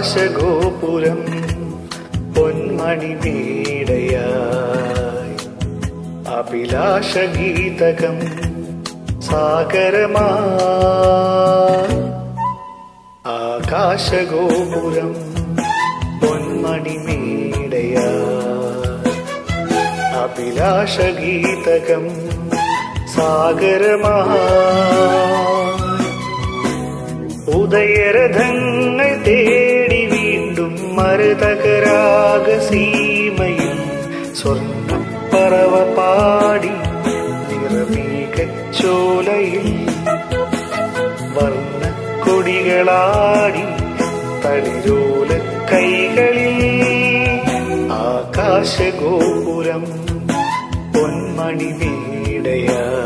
ആകാശഗോപുരം പൊന്മണി വീടയായി അഭിലാഷഗീതകം സാഗരമാ ആകാശഗോപുരം പൊന്മണി വീടയായി അഭിലാഷഗീതകം സാഗരമാ ഉദയരഥങ്ങൾ തേടി വീണ്ടും മരുതകരാഗസീമയിൽ സ്വർണ്ണപ്പറവ പാടി നിറമീകച്ചോലയിൽ വർണ്ണക്കൊടികളാടി തളിരോല കൈകളിൽ ആകാശഗോപുരം പൊന്മണി വീടയായി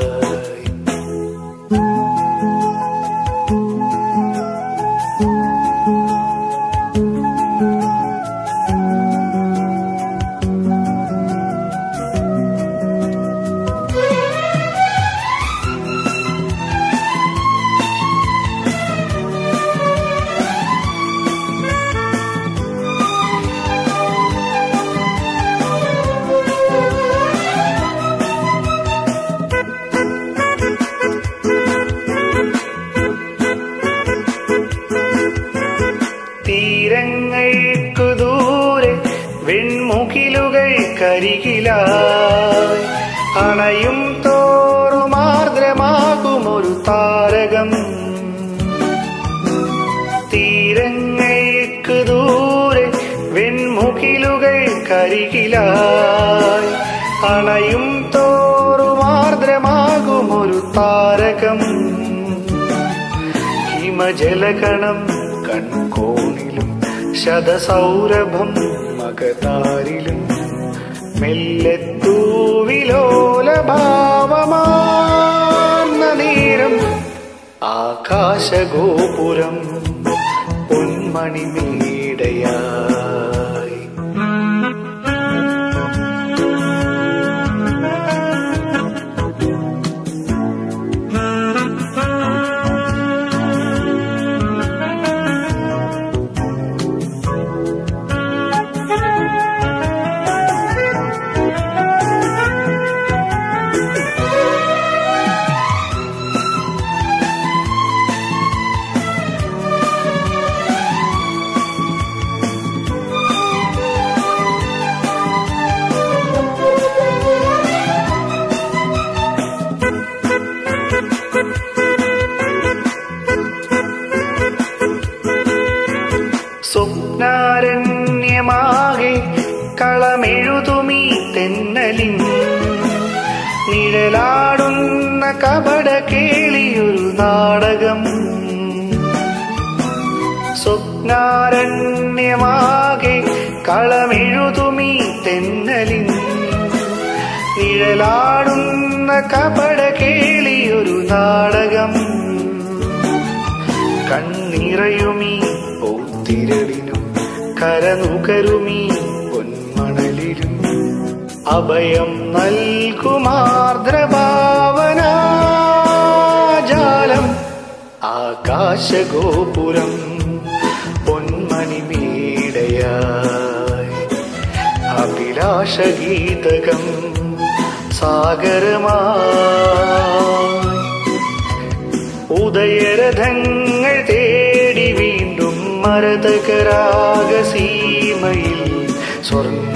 തീരങ്ങൾക്കു ദൂരെ വെൺമുകിലുകൾ കരികിലായി അണയും തോറും ആർദ്രമാകുമൊരു താരകം തീരങ്ങൾക്കു ദൂരെ വെൺമുകിലുകൾ കരികിലായി അണയും തോറും ആർദ്രമാകുമൊരു താരകം ഹിമജലകണം കൺകോണിലും ശതസൗരഭം മകതാരിലും മെല്ലെത്തൂവിലോലഭാവമാർന്ന നേരം ആകാശഗോപുരം പൊന്മണി മീടയായി സ്വപ്നാരണ്യമാകെ കളമെഴുതുമീ തെന്നലിൻ നിഴലാടുന്ന കപട കേളിയൊരു നാടകം സ്വപ്നാരണ്യമാകെ കളമെഴുതുമീ തെന്നലിൻ നിഴലാടുന്ന കപട കേളിയൊരു നാടകം കണ്ണിറയുമീ പൂത്തിരളിനും കരനുകരുമീ പൊന്മണലിലും അഭയം നൽകുമാർദ്രഭാവനാജാലം ആകാശഗോപുരം പൊന്മണി മീടയായി അഭിലാഷഗീതകം സാഗരമായി ഉദയരഥങ്ങൾ തേടി വീണ്ടും മരതകരാഗസീമയിൽ സ്വർണ്ണ